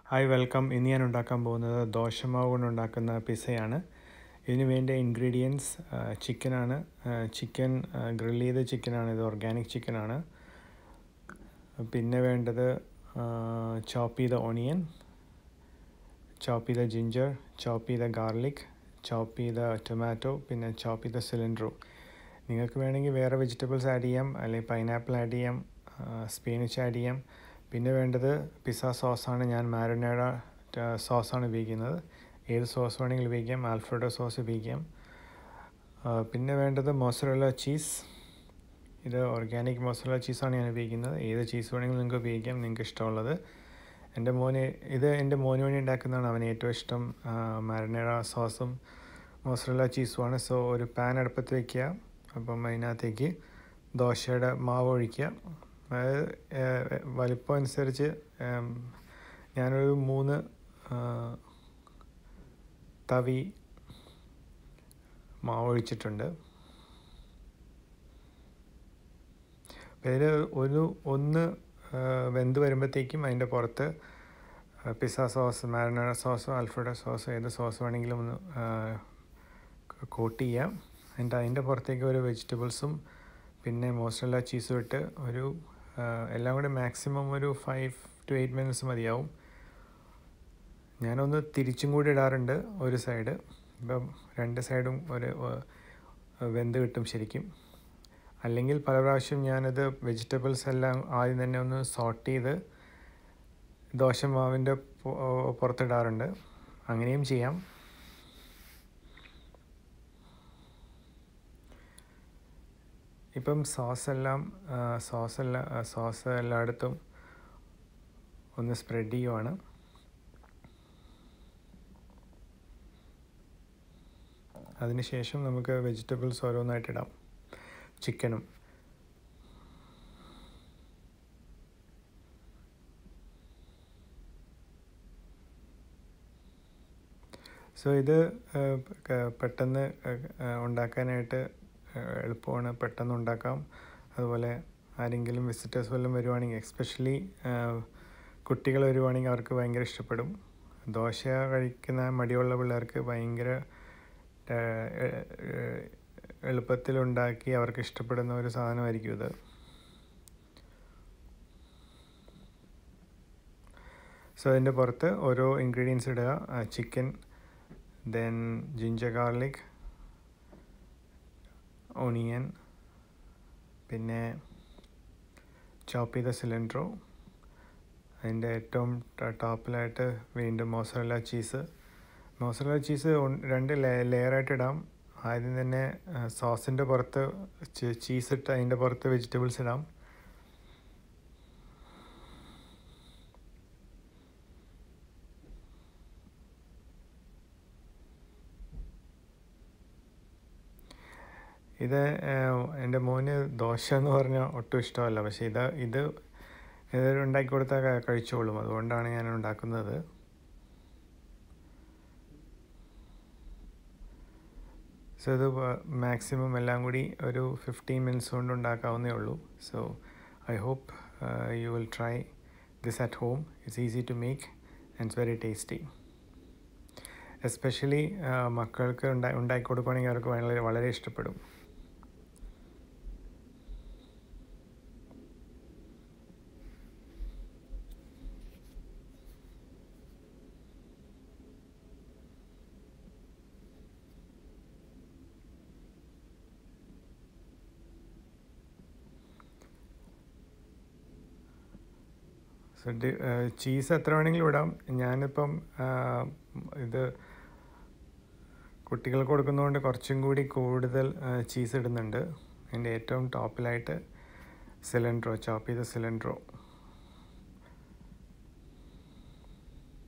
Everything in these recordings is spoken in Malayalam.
ഹായ് വെൽക്കം ഇന്ന് ഞാൻ ഉണ്ടാക്കാൻ പോകുന്നത് ദോശമാവ് കൊണ്ട് ഉണ്ടാക്കുന്ന പിസയാണ് ഇതിന് വേണ്ട ഇൻഗ്രീഡിയൻസ് ചിക്കനാണ് ചിക്കൻ ഗ്രിൽ ചെയ്ത ചിക്കനാണ് ഇത് ഓർഗാനിക് ചിക്കനാണ് പിന്നെ വേണ്ടത് ചോപ്പ് ചെയ്ത ഓണിയൻ ചോപ്പ് ചെയ്ത ജിഞ്ചർ ചോപ്പ് ചെയ്ത ഗാർലിക് ചോപ്പ് ചെയ്ത ടൊമാറ്റോ പിന്നെ ചോപ്പ് ചെയ്ത സിലിണ്ടറും നിങ്ങൾക്ക് വേണമെങ്കിൽ വേറെ വെജിറ്റബിൾസ് ആഡ് ചെയ്യാം അല്ലെങ്കിൽ പൈനാപ്പിൾ ആഡ് ചെയ്യാം സ്പീനിച്ച് ആഡ് ചെയ്യാം പിന്നെ വേണ്ടത് പിസ്സ സോസാണ് ഞാൻ മാരിനേഡ സോസാണ് ഉപയോഗിക്കുന്നത് ഏത് സോസ് വേണമെങ്കിലും ഉപയോഗിക്കാം ആൽഫ്രഡോ സോസ് ഉപയോഗിക്കാം പിന്നെ വേണ്ടത് മോസറല്ല ചീസ് ഇത് ഓർഗാനിക് മോസറല്ല ചീസാണ് ഞാൻ ഉപയോഗിക്കുന്നത് ഏത് ചീസ് വേണമെങ്കിലും നിങ്ങൾക്ക് ഉപയോഗിക്കാം നിങ്ങൾക്ക് ഇഷ്ടമുള്ളത് എൻ്റെ മോന് ഇത് എൻ്റെ മോന് വേണ്ടി ഉണ്ടാക്കുന്നതാണ് അവന് ഏറ്റവും ഇഷ്ടം മാരിനേഡ സോസും മോസറല്ല ചീസുമാണ് സോ ഒരു പാൻ അടുപ്പത്ത് വയ്ക്കുക അപ്പം അതിനകത്തേക്ക് ദോശയുടെ മാവ് ഒഴിക്കുക അതായത് വലിപ്പം അനുസരിച്ച് ഞാനൊരു മൂന്ന് തവി മാവ് ഒഴിച്ചിട്ടുണ്ട് ഇതിൽ ഒരു ഒന്ന് വെന്ത് വരുമ്പോഴത്തേക്കും അതിൻ്റെ പുറത്ത് പിസ്സ സോസ് മാരിനേഡ സോസോ അൽഫ്രഡോ സോസോ ഏത് സോസ് വേണമെങ്കിലും ഒന്ന് കോട്ട് ചെയ്യാം എന്നിട്ട് അതിൻ്റെ പുറത്തേക്ക് ഒരു വെജിറ്റബിൾസും പിന്നെ മോസ്റ്റല്ല ചീസും ഇട്ട് ഒരു എല്ലാം കൂടി മാക്സിമം ഒരു ഫൈവ് ടു എയ്റ്റ് മിനിറ്റ്സ് മതിയാവും ഞാനൊന്ന് തിരിച്ചും കൂടി ഇടാറുണ്ട് ഒരു സൈഡ് ഇപ്പം രണ്ട് സൈഡും ഒരു വെന്ത് കിട്ടും ശരിക്കും അല്ലെങ്കിൽ പല പ്രാവശ്യം ഞാനത് വെജിറ്റബിൾസ് എല്ലാം ആദ്യം തന്നെ ഒന്ന് സോട്ട് ചെയ്ത് ദോശമാവിൻ്റെ പുറത്തിടാറുണ്ട് അങ്ങനെയും ചെയ്യാം ഇപ്പം സോസ് എല്ലാം സോസ് എല്ലാം സോസ് എല്ലായിടത്തും ഒന്ന് സ്പ്രെഡ് ചെയ്യുവാണ് അതിനുശേഷം നമുക്ക് വെജിറ്റബിൾസ് ഓരോന്നായിട്ട് ഇടാം ചിക്കനും സോ ഇത് പെട്ടെന്ന് ഉണ്ടാക്കാനായിട്ട് എളുപ്പമാണ് പെട്ടെന്ന് ഉണ്ടാക്കാം അതുപോലെ ആരെങ്കിലും വിസിറ്റേഴ്സ് വല്ലതും വരുവാണെങ്കിൽ എക്സ്പെഷ്യലി കുട്ടികൾ വരുവാണെങ്കിൽ അവർക്ക് ഭയങ്കര ഇഷ്ടപ്പെടും ദോശ കഴിക്കുന്ന മടിയുള്ള പിള്ളേർക്ക് ഭയങ്കര എളുപ്പത്തിലുണ്ടാക്കി അവർക്ക് ഇഷ്ടപ്പെടുന്ന ഒരു സാധനമായിരിക്കും ഇത് സോ അതിൻ്റെ പുറത്ത് ഓരോ ഇൻഗ്രീഡിയൻസ് ഇടുക chicken then ginger garlic onion പിന്നെ ചോപ്പ് ചെയ്ത സിലിണ്ടറോ അതിൻ്റെ ഏറ്റവും ടോപ്പിലായിട്ട് വീണ്ടും മോസറല്ല ചീസ് മോസറല്ല ചീസ് രണ്ട് ലെയറായിട്ട് ഇടാം ആദ്യം തന്നെ സോസിൻ്റെ പുറത്ത് ചീസ് ഇട്ട് അതിൻ്റെ പുറത്ത് വെജിറ്റബിൾസ് ഇടാം ഇത് എൻ്റെ മോന് ദോശ എന്ന് പറഞ്ഞാൽ ഒട്ടും ഇഷ്ടമല്ല പക്ഷേ ഇത് ഇത് ഇത് ഉണ്ടാക്കി കൊടുത്താൽ കഴിച്ചോളും അതുകൊണ്ടാണ് ഞാൻ ഉണ്ടാക്കുന്നത് സോ ഇത് മാക്സിമം എല്ലാം കൂടി ഒരു ഫിഫ്റ്റീൻ മിനിറ്റ്സ് കൊണ്ട് ഉണ്ടാക്കാവുന്നേ ഉള്ളൂ so I hope you will try this at home it's easy to make and it's very tasty especially മക്കൾക്ക് ഉണ്ടാക്കി ഉണ്ടാക്കി കൊടുക്കുകയാണെങ്കിൽ അവർക്ക് വളരെ വളരെ ഇഷ്ടപ്പെടും സോ ചീസ് എത്ര വേണമെങ്കിലും ഇടാം ഞാനിപ്പം ഇത് കുട്ടികൾക്ക് കൊടുക്കുന്നതുകൊണ്ട് കുറച്ചും കൂടി കൂടുതൽ ചീസ് ഇടുന്നുണ്ട് അതിൻ്റെ ഏറ്റവും ടോപ്പിലായിട്ട് സിലിണ്ടറോ ചോപ്പ് ചെയ്ത സിലിണ്ടറോ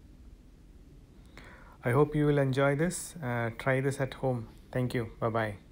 I hope you will enjoy this. Uh, try this at home. Thank you. Bye bye.